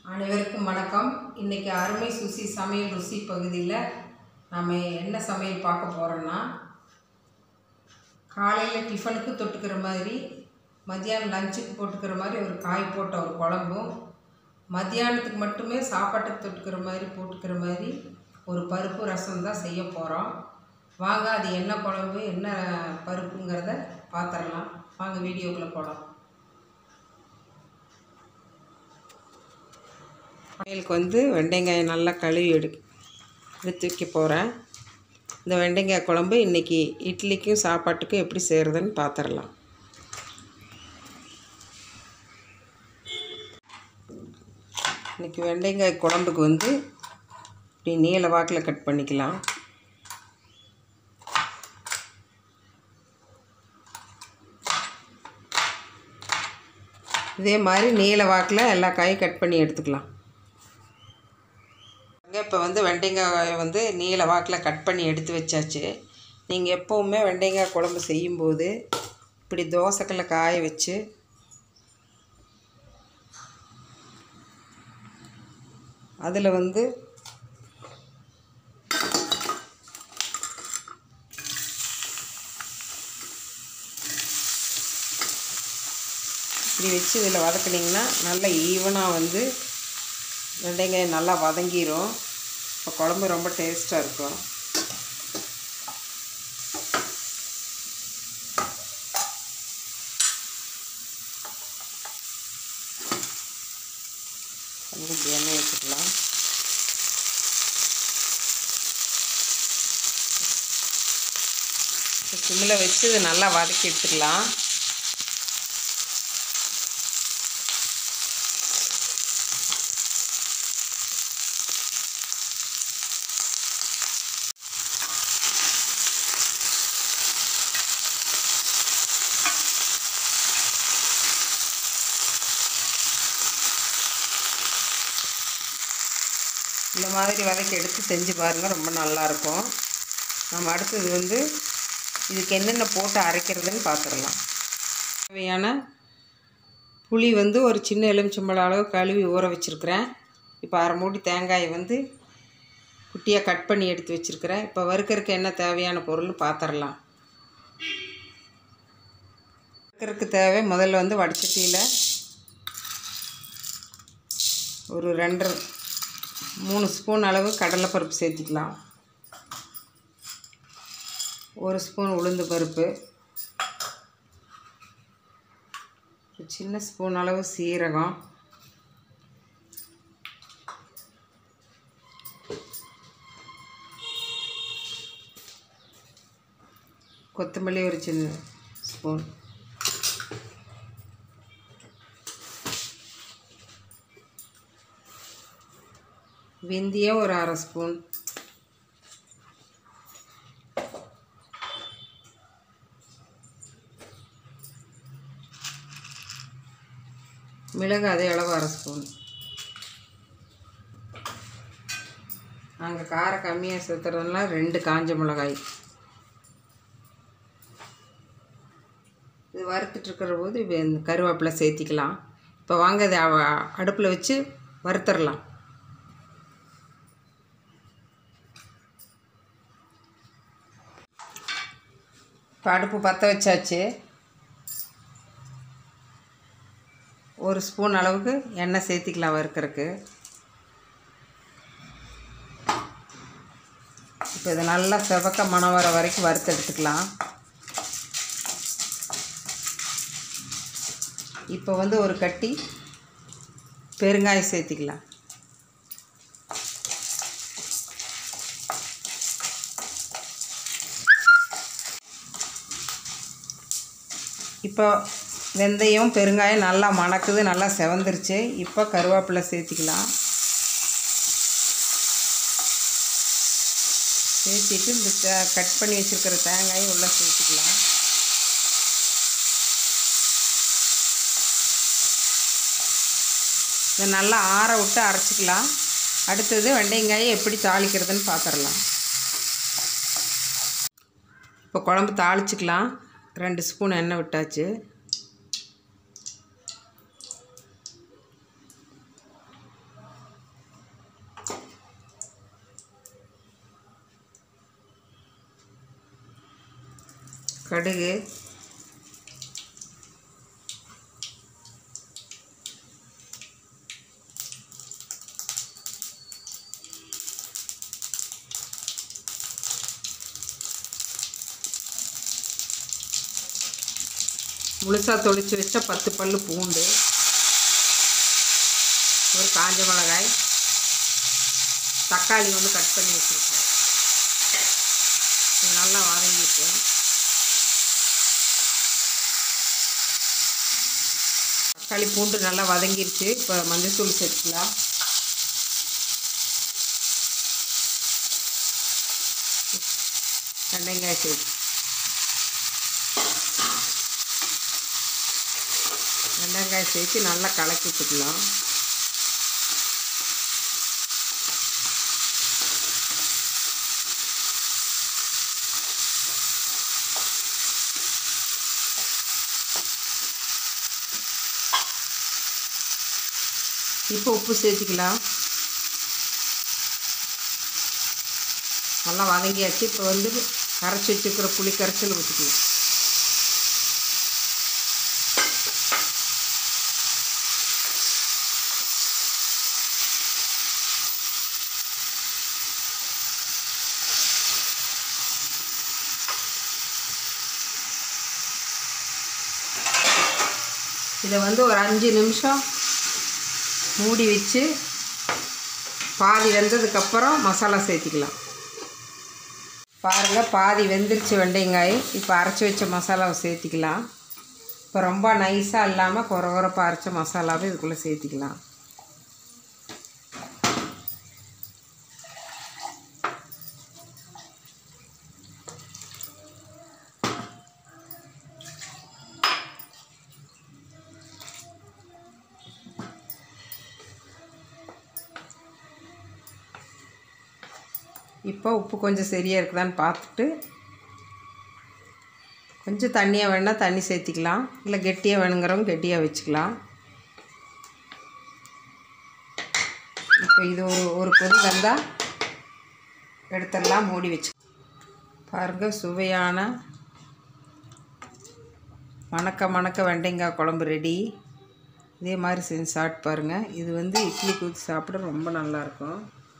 அனைவருக்கும் வணக்கம் இன்றைக்கி அருமை சுசி சமையல் ருசி பகுதியில் நம்ம என்ன சமையல் பார்க்க போகிறோன்னா காலையில் டிஃபனுக்கு தொட்டுக்கிற மாதிரி மத்தியானம் லஞ்சுக்கு போட்டுக்கிற மாதிரி ஒரு காய் போட்ட ஒரு குழம்பும் மத்தியானத்துக்கு மட்டுமே சாப்பாட்டுக்கு தொட்டுக்கிற மாதிரி போட்டுக்கிற மாதிரி ஒரு பருப்பு ரசம் தான் செய்ய போகிறோம் வாங்க அது என்ன குழம்பு என்ன பருப்புங்கிறத பார்த்துடலாம் வாங்க வீடியோக்குள்ளே போகலாம் சமையலுக்கு வந்து வெண்டைக்காய் நல்லா கழுவி எடு எடுத்து வைக்க போகிறேன் இந்த வெண்டைக்காய் குழம்பு இன்றைக்கி இட்லிக்கும் சாப்பாட்டுக்கும் எப்படி செய்கிறதுன்னு பார்த்துடலாம் இன்றைக்கி வெண்டைக்காய் குழம்புக்கு வந்து இப்படி நீல வாக்கில் கட் பண்ணிக்கலாம் இதே மாதிரி நீல வாக்கில் எல்லா காயும் கட் பண்ணி எடுத்துக்கலாம் இப்போ வந்து வெண்டைக்காயை வந்து நீல வாக்கில் கட் பண்ணி எடுத்து வச்சாச்சு நீங்கள் எப்போவுமே வெண்டைக்காய் குழம்பு செய்யும்போது இப்படி தோசைக்கல்ல காய வச்சு அதில் வந்து இப்படி வச்சு இதில் வதக்குனிங்கன்னா நல்லா ஈவனாக வந்து வெண்டைக்காய் நல்லா வதங்கிரும் இப்போ குழம்பு ரொம்ப டேஸ்ட்டாக இருக்கும் கொஞ்சம் எண்ணெய் வச்சுக்கலாம் சிம்மில் வச்சு இது நல்லா வதக்கி எடுத்துக்கலாம் இந்த மாதிரி வதக்கி எடுத்து செஞ்சு பாருங்கள் ரொம்ப நல்லாயிருக்கும் நம்ம அடுத்தது வந்து இதுக்கு என்னென்ன போட்டு அரைக்கிறதுன்னு பார்த்துடலாம் தேவையான புளி வந்து ஒரு சின்ன எலுமிச்சம்பழம் அளவு கழுவி ஊற வச்சுருக்கிறேன் இப்போ அரை மூடி தேங்காயை வந்து குட்டியாக கட் பண்ணி எடுத்து வச்சுருக்கிறேன் இப்போ வறுக்கறதுக்கு என்ன தேவையான பொருள்னு பார்த்துடலாம் வறுக்கறதுக்கு தேவை முதல்ல வந்து வடச்சட்டியில் ஒரு ரெண்டரை மூணு ஸ்பூன் அளவு கடலைப்பருப்பு சேர்த்திக்கலாம் ஒரு ஸ்பூன் உளுந்து பருப்பு ஒரு சின்ன ஸ்பூன் அளவு சீரகம் கொத்தமல்லி ஒரு சின்ன ஸ்பூன் வெந்தயம் ஒரு அரை ஸ்பூன் மிளகு அதே அளவு அரை ஸ்பூன் நாங்கள் காரம் கம்மியாக சேர்த்துறதுனால ரெண்டு காஞ்ச மிளகாய் இது வறுத்துட்ருக்கிற போது இப்போ இந்த கருவேப்பிலை சேர்த்திக்கலாம் இப்போ வாங்க இதை அடுப்பில் வச்சு வறுத்துடலாம் இப்போ அடுப்பு பற்ற வச்சாச்சு ஒரு ஸ்பூன் அளவுக்கு எண்ணெய் சேர்த்திக்கலாம் வறுக்கிறதுக்கு இப்போ இதை நல்லா செவக்க மணம் வர வரைக்கும் வறுத்து எடுத்துக்கலாம் இப்போ வந்து ஒரு கட்டி பெருங்காயம் சேர்த்திக்கலாம் இப்போ வெந்தயம் பெருங்காயம் நல்லா மணக்குது நல்லா செவந்துருச்சு இப்போ கருவேப்பிலை சேர்த்திக்கலாம் சேர்த்திட்டு இந்த கட் பண்ணி வச்சுருக்கிற தேங்காயும் உள்ளே சேர்த்துக்கலாம் இதை நல்லா ஆற விட்டு அரைச்சிக்கலாம் அடுத்தது வெண்டைங்காயை எப்படி தாளிக்கிறதுன்னு பார்த்துடலாம் இப்போ குழம்பு தாளிச்சிக்கலாம் ரெண்டு ஸ்பூன் எண்ணெய் விட்டாச்சு கடுகு முழுசாக தொளிச்சு வச்ச பத்து பல்லு பூண்டு ஒரு காஞ்ச மிளகாய் தக்காளி வந்து கட் பண்ணி வச்சுருக்கேன் இது நல்லா வதங்கிட்டு தக்காளி பூண்டு நல்லா வதங்கிருச்சு இப்போ மஞ்சள்தூள் சேர்த்துக்கலாம் வெங்காயம் சேர்த்து வெங்காயம் சேர்த்து நல்லா கலக்கி விட்டுக்கலாம் இப்போ உப்பு சேர்த்துக்கலாம் நல்லா வதங்கியாச்சு இப்போ வந்து கரைச்சி வச்சுருக்கிற புளி கரைச்சல் ஊற்றிக்கலாம் இதை வந்து ஒரு அஞ்சு நிமிஷம் மூடி வச்சு பாதி வெந்ததுக்கப்புறம் மசாலா சேர்த்திக்கலாம் பாருங்கள் பாதி வெந்துருச்சு வெண்டைங்காய் இப்போ அரைச்சி வச்ச மசாலாவை சேர்த்திக்கலாம் இப்போ ரொம்ப நைஸாக இல்லாமல் குறை குறைப்பாக அரைச்ச மசாலாவை இதுக்குள்ளே சேர்த்திக்கலாம் இப்போ உப்பு கொஞ்சம் சரியாக இருக்குதான்னு பார்த்துட்டு கொஞ்சம் தண்ணியாக வேணால் தண்ணி சேர்த்திக்கலாம் இல்லை கெட்டியாக வேணுங்கிறவங்க கெட்டியாக வச்சுக்கலாம் இப்போ இது ஒரு ஒரு கொதி வந்தால் எடுத்துடலாம் மூடி வச்சு பாருங்கள் சுவையான மணக்க மணக்க வெண்டைக்காய் குழம்பு ரெடி இதே மாதிரி செஞ்சு சாப்பிட்டு பாருங்கள் இது வந்து இட்லி ஊற்றி சாப்பிட ரொம்ப நல்லாயிருக்கும்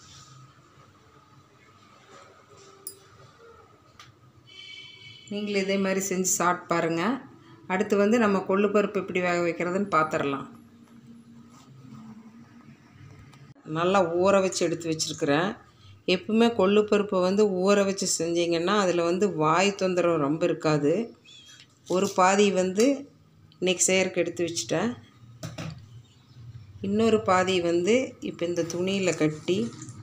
நீங்களும் இதே மாதிரி செஞ்சு சாப்பிட்டு பாருங்கள் அடுத்து வந்து நம்ம கொள்ளு பருப்பு எப்படி வேக வைக்கிறதுன்னு பார்த்துடலாம் நல்லா ஊற வச்சு எடுத்து வச்சுருக்கிறேன் எப்பவுமே கொள்ளு பருப்பை வந்து ஊற வச்சு செஞ்சீங்கன்னா அதில் வந்து வாய் தொந்தரவு ரொம்ப இருக்காது ஒரு பாதி வந்து இன்றைக்கி செய்கிறக்கு எடுத்து வச்சுட்டேன் இன்னொரு பாதி வந்து இப்போ இந்த துணியில் கட்டி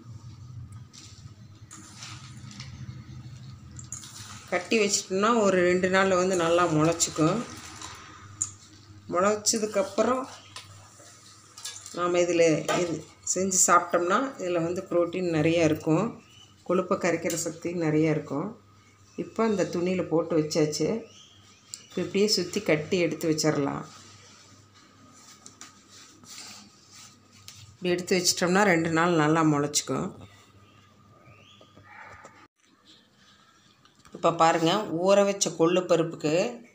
கட்டி வச்சிட்டோம்னா ஒரு ரெண்டு நாளில் வந்து நல்லா முளைச்சிக்கும் முளைச்சதுக்கப்புறம் நாம் இதில் இது செஞ்சு சாப்பிட்டோம்னா இதில் வந்து ப்ரோட்டீன் நிறையா இருக்கும் கொழுப்பை கரைக்கிற சக்தி நிறையா இருக்கும் இப்போ இந்த துணியில் போட்டு வச்சாச்சு இப்போ இப்படியே சுற்றி கட்டி எடுத்து வச்சிடலாம் இப்படி எடுத்து வச்சிட்டோம்னா ரெண்டு நாள் நல்லா முளைச்சிக்கும் இப்போ பாருங்கள் ஊற வச்ச கொள்ளு பருப்புக்கு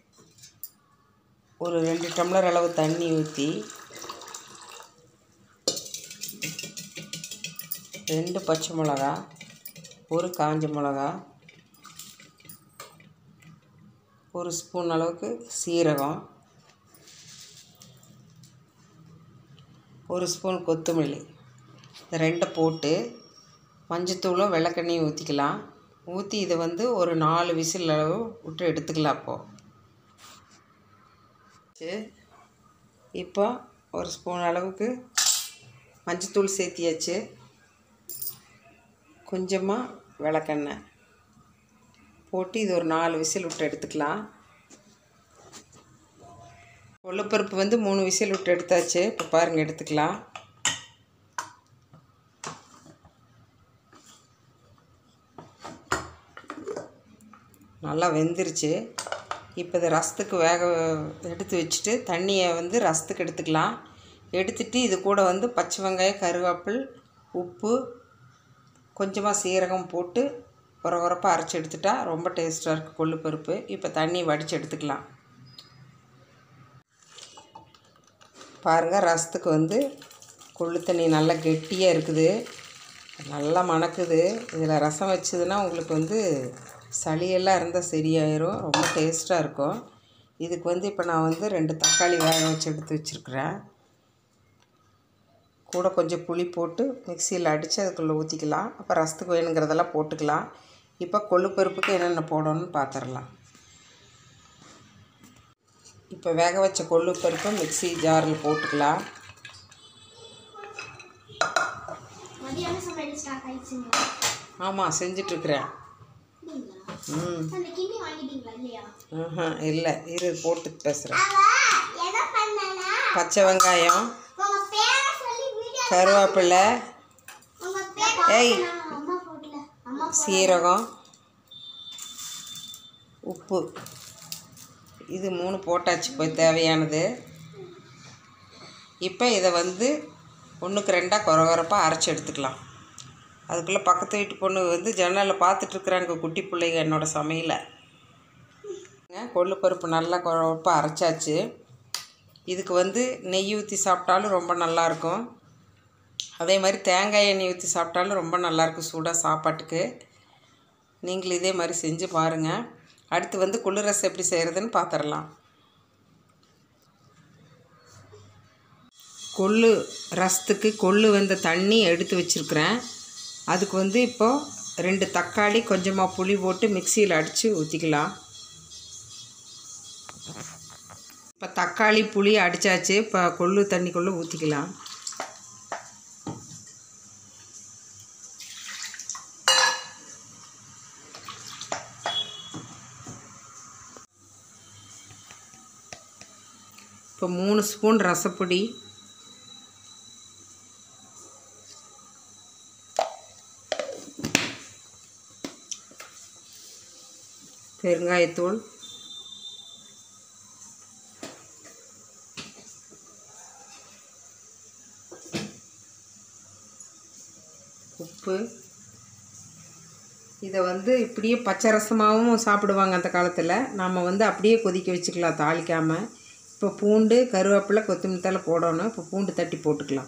ஒரு ரெண்டு டம்ளர் அளவு தண்ணி ஊற்றி ரெண்டு பச்சை மிளகா ஒரு காஞ்ச மிளகா ஒரு ஸ்பூன் அளவுக்கு சீரகம் ஒரு ஸ்பூன் கொத்தமல்லி இந்த ரெண்டை போட்டு மஞ்சத்தூளும் வெள்ளைக்கண்ணியும் ஊற்றிக்கலாம் ஊற்றி இதை வந்து ஒரு நாலு விசில் அளவு விட்டு எடுத்துக்கலாம் அப்போது இப்போ ஒரு ஸ்பூன் அளவுக்கு மஞ்சத்தூள் சேர்த்தியாச்சு கொஞ்சமாக விளக்கெண்ணெய் போட்டு இது ஒரு நாலு விசில் விட்டு எடுத்துக்கலாம் கொள்ளுப்பருப்பு வந்து மூணு விசில் விட்டு எடுத்தாச்சு இப்போ பாருங்கள் எடுத்துக்கலாம் நல்லா வெந்துருச்சு இப்போ இதை ரசத்துக்கு வேக எடுத்து வச்சுட்டு தண்ணியை வந்து ரசத்துக்கு எடுத்துக்கலாம் எடுத்துட்டு இது கூட வந்து பச்சை வெங்காயம் கருவேப்பில் உப்பு கொஞ்சமாக சீரகம் போட்டு உர உரப்பாக அரைச்சி எடுத்துட்டா ரொம்ப டேஸ்ட்டாக இருக்குது கொள்ளு பருப்பு இப்போ தண்ணி வடித்து எடுத்துக்கலாம் பாருங்கள் ரசத்துக்கு வந்து கொள்ளு தண்ணி நல்லா கெட்டியாக இருக்குது நல்லா மணக்குது இதில் ரசம் வச்சதுன்னா உங்களுக்கு வந்து சளியெல்லாம் இருந்தால் சரியாயிரும் ரொம்ப டேஸ்ட்டாக இருக்கும் இதுக்கு வந்து இப்போ நான் வந்து ரெண்டு தக்காளி வேக வச்சு எடுத்து வச்சுருக்குறேன் கூட கொஞ்சம் புளி போட்டு மிக்சியில் அடித்து அதுக்குள்ளே ஊற்றிக்கலாம் அப்போ ரசத்துக்கு வேணுங்கிறதெல்லாம் போட்டுக்கலாம் இப்போ கொள்ளு பருப்புக்கு என்னென்ன போடணும்னு பார்த்துடலாம் இப்போ வேக வச்ச கொள்ளு பருப்பை மிக்சி ஜாரில் போட்டுக்கலாம் மதியான சமையல் ஸ்டார்ட் ஆயிடுச்சுங்களா ஆமாம் செஞ்சிட்ருக்குறேன் அப்படிங்களா ம் அந்த கிண்ணி வாங்கிட்டீங்களா இல்லையா ஆஹா இல்லை இரு போட்டு பேசுகிறேன் அவ என்ன பண்ணனா பச்சை வெங்காயம் உங்க பேரை சொல்லி வீடியோ கருவேப்பிலை உங்க பேர் ஏய் அம்மா போடல அம்மா சீரகம் உப்பு இது மூணு போட்டாச்சு போய் தேவையானது இப்போ இதை வந்து ஒன்றுக்கு ரெண்டாக குறை குறைப்பாக அரைச்சி எடுத்துக்கலாம் அதுக்குள்ளே பக்கத்து வீட்டு பொண்ணு வந்து ஜன்னலில் பார்த்துட்ருக்குறாங்க குட்டி பிள்ளைங்க என்னோட சமையலை கொள்ளு பருப்பு நல்லா குறைப்பாக அரைச்சாச்சு இதுக்கு வந்து நெய் ஊற்றி சாப்பிட்டாலும் ரொம்ப நல்லாயிருக்கும் அதே மாதிரி தேங்காய் எண்ணெய் ஊற்றி சாப்பிட்டாலும் ரொம்ப நல்லாயிருக்கும் சூடாக சாப்பாட்டுக்கு நீங்களும் இதே மாதிரி செஞ்சு பாருங்கள் அடுத்து வந்து கொள்ளு ரசம் எப்படி செய்கிறதுன்னு பார்த்துடலாம் கொள்ளு ரசத்துக்கு கொள்ளு வெந்த தண்ணி எடுத்து வச்சுருக்குறேன் அதுக்கு வந்து இப்போது ரெண்டு தக்காளி கொஞ்சமாக புளி போட்டு மிக்சியில் அடித்து ஊற்றிக்கலாம் இப்போ தக்காளி புளி அடித்தாச்சு இப்போ கொள்ளு தண்ணிக்குள்ளே ஊற்றிக்கலாம் இப்போ மூணு ஸ்பூன் ரசப்பொடி பெருங்காயத்தூள் உப்பு இதை வந்து இப்படியே பச்சை ரசமாகவும் சாப்பிடுவாங்க அந்த காலத்தில் நாம் வந்து அப்படியே கொதிக்க வச்சுக்கலாம் தாளிக்காமல் இப்போ பூண்டு கருவேப்பிலை கொத்தமல்லி தழை போடணும் இப்போ பூண்டு தட்டி போட்டுக்கலாம்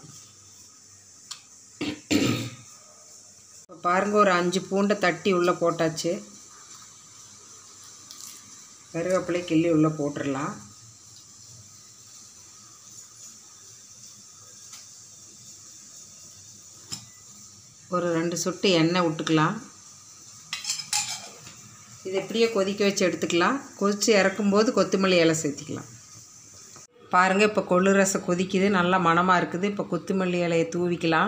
இப்போ பாருங்கள் ஒரு அஞ்சு பூண்டை தட்டி உள்ளே போட்டாச்சு கருவேப்பிலை கிள்ளி உள்ளே போட்டுடலாம் ஒரு ரெண்டு சொட்டு எண்ணெய் விட்டுக்கலாம் இது எப்படியே கொதிக்க வச்சு எடுத்துக்கலாம் கொதித்து இறக்கும்போது கொத்தமல்லி இலை சேர்த்திக்கலாம் பாருங்கள் இப்போ கொள்ளு ரசம் கொதிக்குது நல்லா மணமாக இருக்குது இப்போ கொத்தமல்லி இலையை தூவிக்கலாம்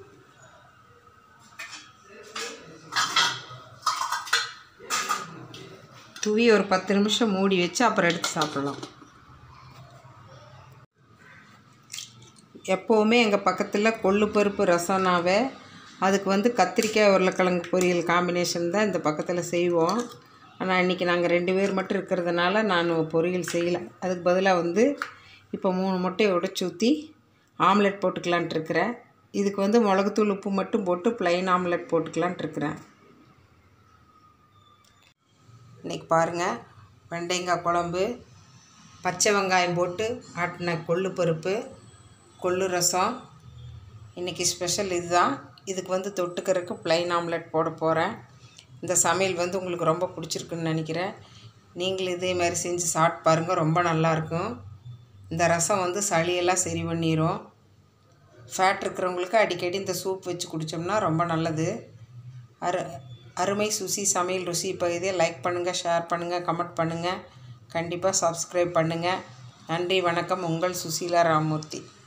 தூவி ஒரு பத்து நிமிஷம் மூடி வச்சு அப்புறம் எடுத்து சாப்பிடலாம் எப்போவுமே எங்கள் பக்கத்தில் கொள்ளு பருப்பு ரசம்னாவே அதுக்கு வந்து கத்திரிக்காய் உருளைக்கிழங்கு பொரியல் காம்பினேஷன் தான் இந்த பக்கத்தில் செய்வோம் ஆனால் இன்றைக்கி நாங்கள் ரெண்டு பேர் மட்டும் இருக்கிறதுனால நான் பொரியல் செய்யலை அதுக்கு பதிலாக வந்து இப்போ மூணு முட்டையை உடச்சி ஊற்றி ஆம்லெட் போட்டுக்கலான்ட்டு இருக்கிறேன் இதுக்கு வந்து மிளகுத்தூள் உப்பு மட்டும் போட்டு ப்ளைன் ஆம்லெட் போட்டுக்கலான்ட்டு இருக்கிறேன் இன்றைக்கி பாருங்கள் வெண்டைக்காய் குழம்பு பச்சை வெங்காயம் போட்டு ஆட்டின கொள்ளு பருப்பு கொள்ளு ரசம் இன்றைக்கி ஸ்பெஷல் இதுதான் இதுக்கு வந்து தொட்டுக்கிறதுக்கு ப்ளைன் ஆம்லெட் போட போகிறேன் இந்த சமையல் வந்து உங்களுக்கு ரொம்ப பிடிச்சிருக்குன்னு நினைக்கிறேன் நீங்களும் இதே மாதிரி செஞ்சு சாப்பிட்டு பாருங்கள் ரொம்ப நல்லாயிருக்கும் இந்த ரசம் வந்து சளியெல்லாம் சரி பண்ணிடும் ஃபேட் இருக்கிறவங்களுக்கு அடிக்கடி இந்த சூப் வச்சு குடித்தோம்னா ரொம்ப நல்லது அரு அருமை சுசி சமையல் ருசி இப்போ இதே லைக் பண்ணுங்கள் ஷேர் பண்ணுங்கள் கமெண்ட் பண்ணுங்கள் கண்டிப்பாக சப்ஸ்கிரைப் பண்ணுங்கள் நன்றி வணக்கம் உங்கள் சுசீலா ராமூர்த்தி